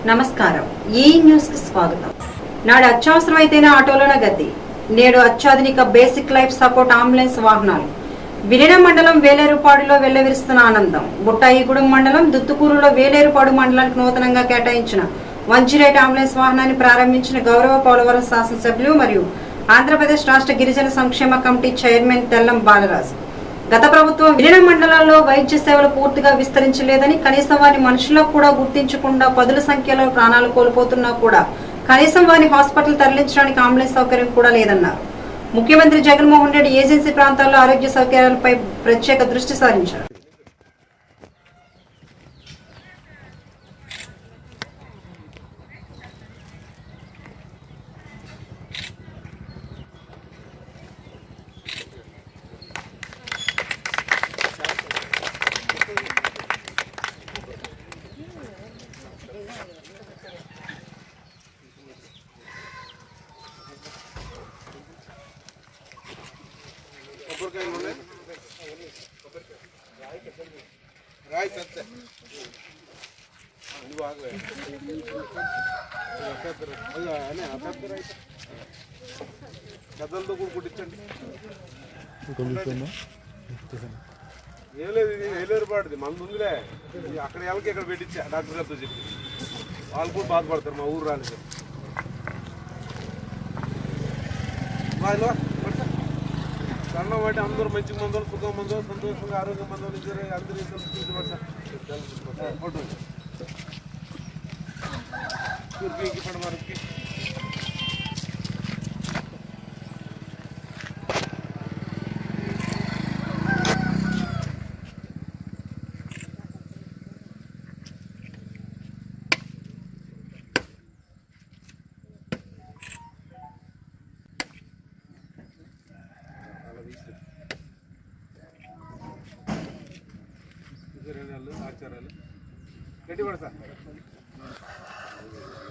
నమస్కారం ఈ న్యూస్ కి స్వాగతం నాడు అత్యవసరమైతేనే ఆటోలోనే గద్ది నేడు అత్యాధునిక బేసిక్ లైఫ్ సపోర్ట్ అంబులెన్స్ వాహనాలు విలీన మండలం వేలేరుపాడులో వెల్లవిరుస్తున్న ఆనందం బుట్టాయిగూడెం మండలం దుత్తుకూరులో వేలేరుపాడు మండలానికి నూతనంగా కేటాయించిన వంచిరేట్ అంబులెన్స్ వాహనాన్ని ప్రారంభించిన గౌరవ పోలవరం శాసనసభ్యులు మరియు ఆంధ్రప్రదేశ్ రాష్ట్ర గిరిజన సంక్షేమ కమిటీ చైర్మన్ తెల్లం బాలరాజు గత ప్రభుత్వం విలీన మండలాల్లో వైద్య సేవలు పూర్తిగా విస్తరించలేదని కనీసం వారి మనుషులకు కూడా గుర్తించకుండా పదుల సంఖ్యలో ప్రాణాలు కోల్పోతున్నా కూడా కనీసం వారిని హాస్పిటల్ తరలించడానికి అంబులెన్స్ సౌకర్యం కూడా లేదన్నారు ముఖ్యమంత్రి జగన్మోహన్ రెడ్డి ఏజెన్సీ ప్రాంతాల్లో ఆరోగ్య సౌకర్యాలపై ప్రత్యేక దృష్టి సారించారు కొబ్బరికాయలు ఉన్నాయి రాయి పెద్ద నువ్వు ఆగవే పెద్ద అయ్యా అనే ఆ పెద్ద రాయి పెద్దలతో కూడా కుట్టించండి ఏం లేదు ఇది వేలేరు పాడుది మంది ఉందిలే ఇది అక్కడ వెళ్ళకి ఇక్కడ పెట్టించా డాక్టర్ గారితో చెప్పి వాళ్ళు కూడా బాధపడతారు మా ఊరు రాలేదు వాళ్ళు దండం బట్టి అందరూ మంచి మందులు సుఖం మందులు సంతోషంగా ఆరోగ్య మందులు ఇద్దరు అందరూ ఇద్దరు ఫోటో తూర్పుకి పడమరకి ఆచారాలు గట్టి పడతా